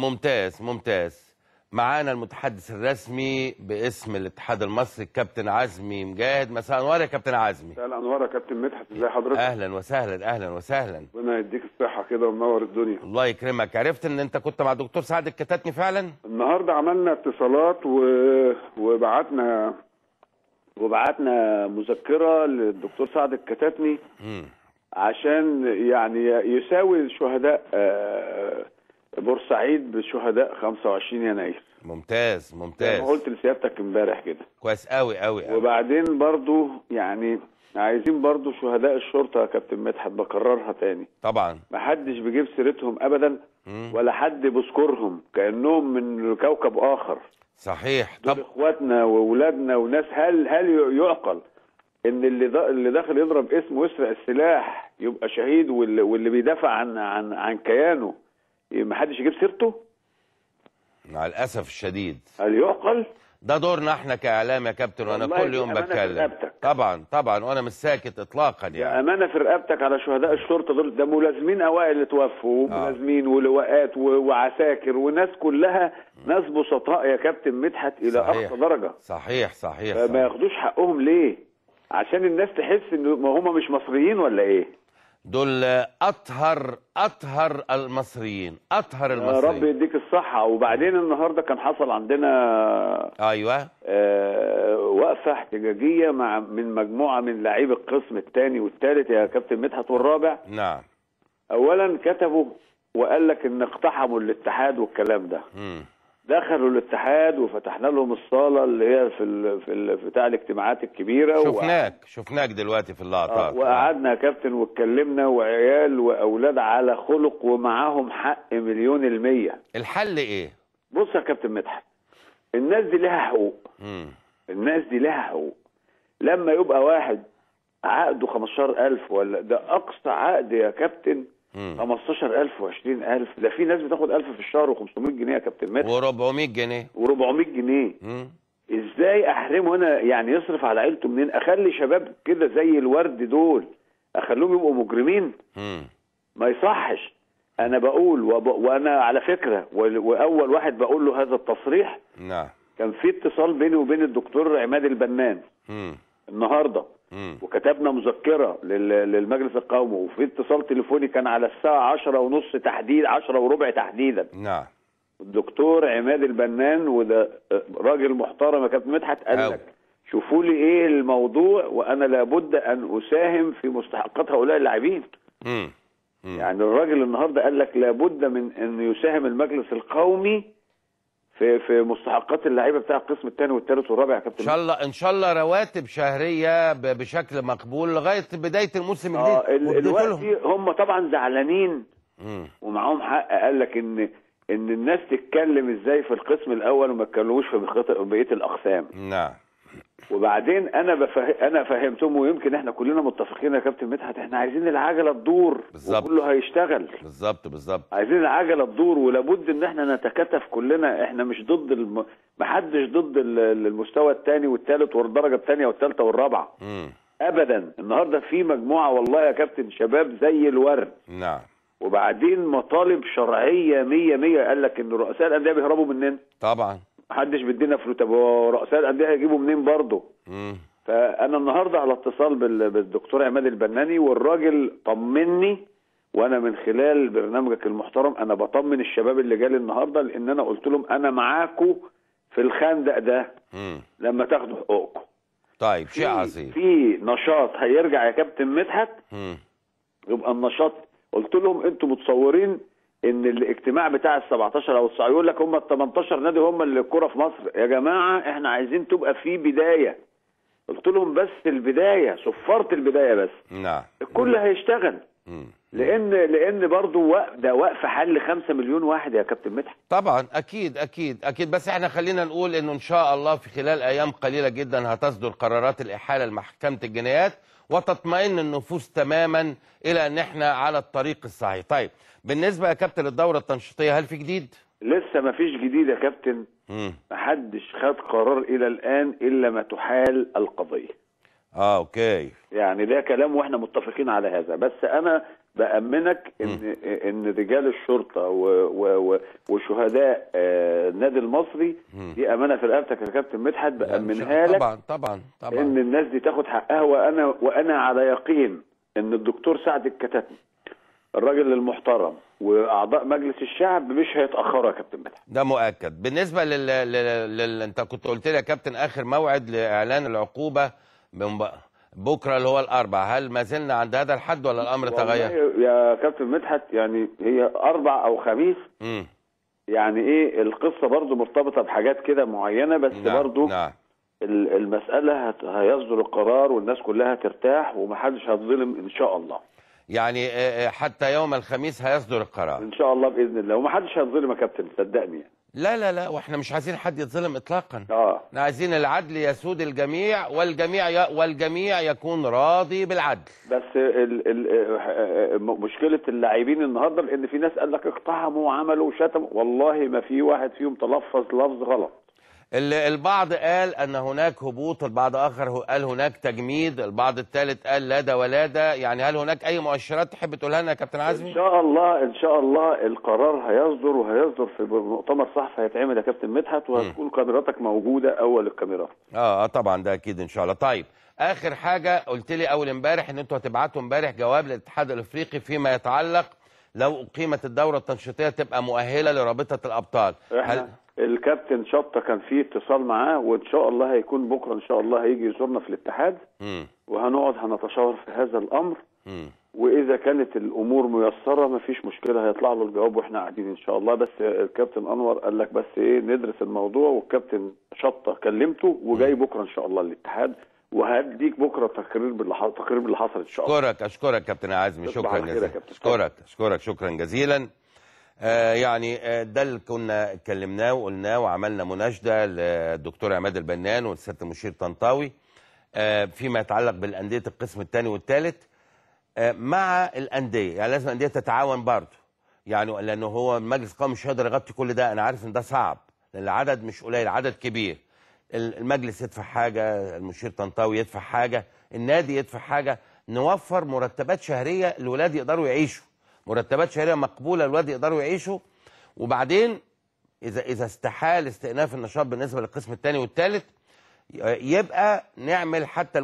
ممتاز ممتاز معانا المتحدث الرسمي باسم الاتحاد المصري الكابتن عزمي مجاهد مساء انوار يا كابتن عزمي مساء الانوار يا كابتن مدحت ازي حضرتك اهلا وسهلا اهلا وسهلا ربنا يديك الصحه كده ومنور الدنيا الله يكرمك عرفت ان انت كنت مع الدكتور سعد الكتاتني فعلا النهارده عملنا اتصالات و... وبعتنا وبعتنا مذكره للدكتور سعد الكتاتني مم. عشان يعني يساوي شهداء آه، بورسعيد بشهداء 25 يناير ممتاز زي ما ممتاز قلت لسيادتك امبارح كده كويس قوي قوي قوي وبعدين برضو يعني عايزين برضو شهداء الشرطه يا كابتن مدحت بكررها تاني طبعا ما حدش بيجيب سيرتهم ابدا مم. ولا حد بيذكرهم كانهم من كوكب اخر صحيح دول طب اخواتنا واولادنا وناس هل هل يعقل ان اللي دا اللي داخل يضرب اسم ويسرق السلاح يبقى شهيد واللي, واللي بيدافع عن عن عن كيانه ما حدش يجيب سيرته مع الاسف الشديد هل يعقل ده دورنا احنا كاعلام يا كابتن وانا والله كل دي يوم أمانة في بتكلم رقبتك. طبعا طبعا وانا مش ساكت اطلاقا يا يعني امانه في رقبتك على شهداء الشرطه دول ده ملازمين اوائل اللي توفوا وملازمين ولواءات و- وعساكر وناس كلها ناس بسطاء يا كابتن مدحت الى صحيح. اقصى درجه صحيح صحيح, ما صحيح. ياخدوش حقهم ليه عشان الناس تحس ان ما هم مش مصريين ولا ايه دول اطهر اطهر المصريين اطهر يا رب المصريين يديك الصحه وبعدين النهارده كان حصل عندنا ايوه آه، وقفه احتجاجيه مع من مجموعه من لاعبي القسم الثاني والثالث يا كابتن مدحت والرابع نعم اولا كتبوا وقال لك ان اقتحموا الاتحاد والكلام ده مم. دخلوا الاتحاد وفتحنا لهم الصاله اللي هي في ال في ال بتاع الاجتماعات الكبيره شفناك شفناك دلوقتي في آه، اللقطات وقعدنا يا كابتن واتكلمنا وعيال واولاد على خلق ومعاهم حق مليون المية الحل ايه بص يا كابتن مدحت الناس دي لها حقوق مم. الناس دي لها حقوق لما يبقى واحد عقده 15000 ولا ده اقصى عقد يا كابتن مم. 15000 و20000 ده في ناس بتاخد 1000 في الشهر و500 جنيه يا كابتن مدحت و400 جنيه و400 جنيه مم. ازاي احرمه انا يعني يصرف على عيلته منين اخلي شباب كده زي الورد دول اخليهم يبقوا مجرمين مم. ما يصحش انا بقول وب... وانا على فكره وال- واول واحد بقول له هذا التصريح نعم كان في اتصال بيني وبين الدكتور عماد البنان مم. النهارده مم. وكتبنا مذكره لل... للمجلس القومي وفي اتصال تليفوني كان على الساعه 10 ونص تحديد 10 وربع تحديدا نعم الدكتور عماد البنان وده راجل محترم يا كابتن مدحت قال أوي. لك شوفوا لي ايه الموضوع وانا لابد ان اساهم في مستحقات هؤلاء اللاعبين مم. مم. يعني الراجل النهارده قال لك لابد من ان يساهم المجلس القومي في في مستحقات اللعيبه بتاع القسم الثاني والثالث والرابع يا ان كابتن شاء الله ان شاء الله رواتب شهريه ب- بشكل مقبول لغايه بدايه الموسم الجديد اه ال- واديتوا الوقت لهم. هم طبعا زعلانين مم. ومعاهم حق قال لك ان ان الناس تتكلم ازاي في القسم الاول وما يتكلموش في بقية- بقيه الاقسام نعم وبعدين انا بفه... انا فهمتهم ويمكن احنا كلنا متفقين يا كابتن مدحت احنا عايزين العجله تدور بالظبط. وكله هيشتغل بالظبط بالظبط عايزين العجله تدور ولابد ان احنا نتكاتف كلنا احنا مش ضد الم... محدش ضد ال- المستوى الثاني والثالث والدرجه الثانيه والثالثه والرابعه مم. ابدا النهارده في مجموعه والله يا كابتن شباب زي الورد نعم وبعدين مطالب شرعيه مية مية قال لك ان رؤساء الانديه بيهربوا مننا طبعا محدش بيدينا فلوس طب هو رؤساء الانديه هيجيبوا منين برضه مم. فانا النهارده على اتصال بال- بالدكتور عماد البناني والراجل طمني وانا من خلال برنامجك المحترم انا بطمن الشباب اللي جالي النهارده لان انا قلت لهم انا معاكم في الخندق ده مم. لما تاخدوا حقوقكم طيب شيء في- عظيم في نشاط هيرجع يا كابتن مدحت مم. يبقى النشاط قلت لهم انتوا متصورين ان الاجتماع بتاع ال 17 او 19 يقول لك هم ال 18 نادي هم اللي الكوره في مصر يا جماعه احنا عايزين تبقى في بدايه قلت لهم بس البدايه صفرت البدايه بس نعم الكل هيشتغل مم. لان لان برضه وق- ده وقف حل 5 مليون واحد يا كابتن مدحت طبعا اكيد اكيد اكيد بس احنا خلينا نقول انه ان شاء الله في خلال ايام قليله جدا هتصدر قرارات الاحاله لمحكمه الجنايات وتطمئن النفوس تماما الى ان احنا على الطريق الصحيح طيب بالنسبه يا كابتن للدوره التنشيطيه هل في جديد لسه ما فيش جديد يا كابتن مم. محدش خد قرار الى الان الا ما تحال القضيه اه اوكي يعني ده كلام واحنا متفقين على هذا بس انا بامنك ان ان رجال الشرطه و و و وشهداء آه، النادي المصري دي امانه في رقبتك يا كابتن مدحت بامنها لك طبعا طبعا طبعا ان الناس دي تاخد حقها وانا وانا على يقين ان الدكتور سعد الكتاتني الراجل المحترم واعضاء مجلس الشعب مش هيتاخروا يا كابتن مدحت ده مؤكد بالنسبه لل... لل... لل... انت كنت قلت لي يا كابتن اخر موعد لاعلان العقوبه من ب... بكره اللي هو الاربع هل ما زلنا عند هذا الحد ولا الامر تغير والله يا كابتن مدحت يعني هي اربع او خميس امم يعني ايه القصه برضو مرتبطه بحاجات كده معينه بس نعم برضو نعم ال- المساله هت- هيصدر القرار والناس كلها ترتاح ومحدش هتظلم ان شاء الله يعني آه، آه، حتى يوم الخميس هيصدر القرار ان شاء الله باذن الله ومحدش هيتظلم يا كابتن صدقني يعني. لا لا لا واحنا مش عايزين حد يتظلم اطلاقا اه احنا عايزين العدل يسود الجميع والجميع ي... والجميع يكون راضي بالعدل بس ال ال آه، آه، مشكله اللاعبين النهارده لان في ناس قال لك اقتحموا وعملوا وشتموا والله ما في واحد فيهم تلفظ لفظ غلط ال- البعض قال ان هناك هبوط البعض اخر هو- قال هناك تجميد البعض الثالث قال لا ده ولا ده يعني هل هناك اي مؤشرات تحب تقولها لنا يا كابتن ان عزمي شاء الله ان شاء الله القرار هيصدر وهيصدر في مؤتمر صحفي هيتعمل يا كابتن مدحت وهتكون كاميراتك موجوده اول الكاميرات اه اه طبعا ده اكيد ان شاء الله طيب اخر حاجه قلت لي اول امبارح ان انتوا هتبعتوا امبارح جواب للاتحاد الافريقي فيما يتعلق لو اقيمت الدوره التنشيطيه تبقى مؤهله لرابطه الابطال احنا الكابتن شطه كان فيه اتصال معاه وان شاء الله هيكون بكره ان شاء الله هيجي يزورنا في الاتحاد مم. وهنقعد هنتشاور في هذا الامر مم. واذا كانت الامور ميسره مفيش مشكله هيطلع له الجواب واحنا قاعدين ان شاء الله بس الكابتن انور قال لك بس ايه ندرس الموضوع والكابتن شطه كلمته وجاي بكره ان شاء الله الاتحاد وهديك بكره تقرير باللي ح- تقرير باللي حصل ان شاء الله اشكرك اشكرك كابتن عزمي تصبح شكرا على خير يا جزيلا كابتن. اشكرك اشكرك شكرا جزيلا آه يعني آه ده اللي كنا اتكلمناه وقلناه وعملنا مناشده للدكتور عماد البنان والسياده المشير طنطاوي آه فيما يتعلق بالانديه القسم الثاني والثالث آه مع الانديه يعني لازم الانديه تتعاون برضه يعني لانه هو المجلس القومي مش هيقدر يغطي كل ده انا عارف ان ده صعب لان العدد مش قليل عدد كبير ال- المجلس يدفع حاجه المشير طنطاوي يدفع حاجه النادي يدفع حاجه نوفر مرتبات شهريه الولاد يقدروا يعيشوا مرتبات شهريه مقبوله الولاد يقدروا يعيشوا وبعدين اذا اذا استحال استئناف النشاط بالنسبه للقسم الثاني والثالث يبقى نعمل حتى